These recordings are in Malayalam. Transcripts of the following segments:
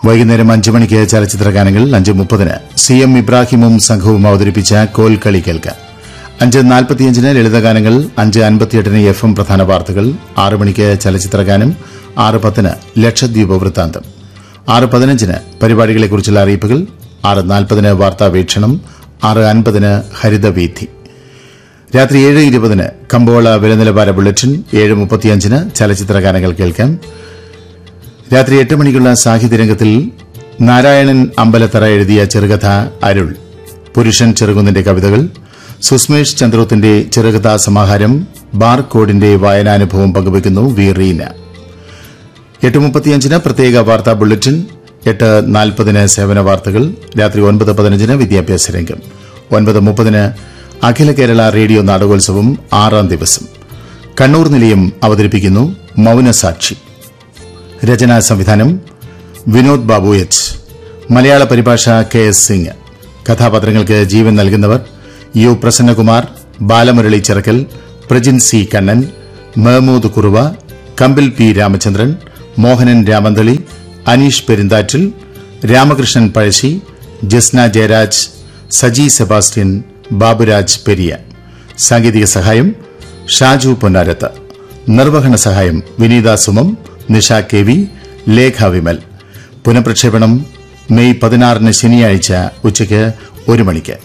വൈകുന്നേരം അഞ്ചു മണിക്ക് ചലച്ചിത്ര ഗാനങ്ങൾ അഞ്ച് മുപ്പതിന് സി എം ഇബ്രാഹിമും സംഘവും അവതരിപ്പിച്ച കോൽക്കളി കേൾക്കാം അഞ്ച് നാൽപ്പത്തിയഞ്ചിന് ലളിതഗാനങ്ങൾ അഞ്ച് അൻപത്തിയെട്ടിന് എഫ് എം പ്രധാന വാർത്തകൾ ആറ് മണിക്ക് ചലച്ചിത്ര ഗാനം ആറ് പത്തിന് ലക്ഷദ്വീപ് വൃത്താന്തം ആറ് പതിനഞ്ചിന് പരിപാടികളെക്കുറിച്ചുള്ള അറിയിപ്പുകൾ ആറ് നാൽപ്പതിന് വാർത്താ വീക്ഷണം ആറ് അൻപതിന് ഹരിതവീഥി രാത്രി ഏഴ് ഇരുപതിന് കമ്പോള വിലനിലവാര ബുള്ളറ്റിൻ ഏഴ് മുപ്പത്തിയഞ്ചിന് ചലച്ചിത്ര ഗാനങ്ങൾ കേൾക്കാം രാത്രി എട്ട് മണിക്കുള്ള സാഹിത്യരംഗത്തിൽ നാരായണൻ അമ്പലത്തറ എഴുതിയ ചെറുകഥ അരുൾ പുരുഷൻ ചെറുകുന്നിന്റെ കവിതകൾ സുസ്മേഷ് ചന്ദ്രോത്തിന്റെ ചെറുകഥാ സമാഹാരം ബാർ കോഡിന്റെ വായനാനുഭവം പങ്കുവയ്ക്കുന്നു വി റീന എട്ട് മുപ്പത്തിയഞ്ചിന് പ്രത്യേക വാർത്താ ബുള്ളറ്റിൻ എട്ട് നാൽപ്പതിന് സേവന വാർത്തകൾ രാത്രി ഒൻപത് പതിനഞ്ചിന് വിദ്യാഭ്യാസ രംഗം ഒൻപത് മുപ്പതിന് അഖില കേരള റേഡിയോ നാടകോത്സവം ആറാം ദിവസം കണ്ണൂർ നിലയം അവതരിപ്പിക്കുന്നു മൌനസാക്ഷി രചനാ സംവിധാനം വിനോദ് ബാബു എച്ച് മലയാള പരിഭാഷ കെ എസ് സിംഗ് കഥാപാത്രങ്ങൾക്ക് ജീവൻ നൽകുന്നവർ U Prasannakumar Balamurali Chirakkal Prajin C Kannan Mehmood Kuruva Kambil P Ramachandran Mohanan Ramanthali Aneesh Perinthattil Ramakrishnan Pazhassi Jasna Jayaraj Saji Sebastian Baburaj Periya സാങ്കേതിക സഹായം ഷാജു പൊന്നാരത്ത് നിർവഹണ സഹായം വിനീത സുമം നിഷ കെ വി ലേഖ വിമൽ പുനഃപ്രക്ഷേപണം മെയ് പതിനാറിന് ശനിയാഴ്ച ഉച്ചയ്ക്ക് ഒരു മണിക്ക്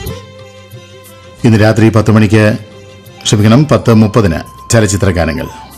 ഇന്ന് രാത്രി പത്ത് മണിക്ക് ക്ഷമിക്കണം പത്ത് മുപ്പതിന് ചലച്ചിത്ര ഗാനങ്ങൾ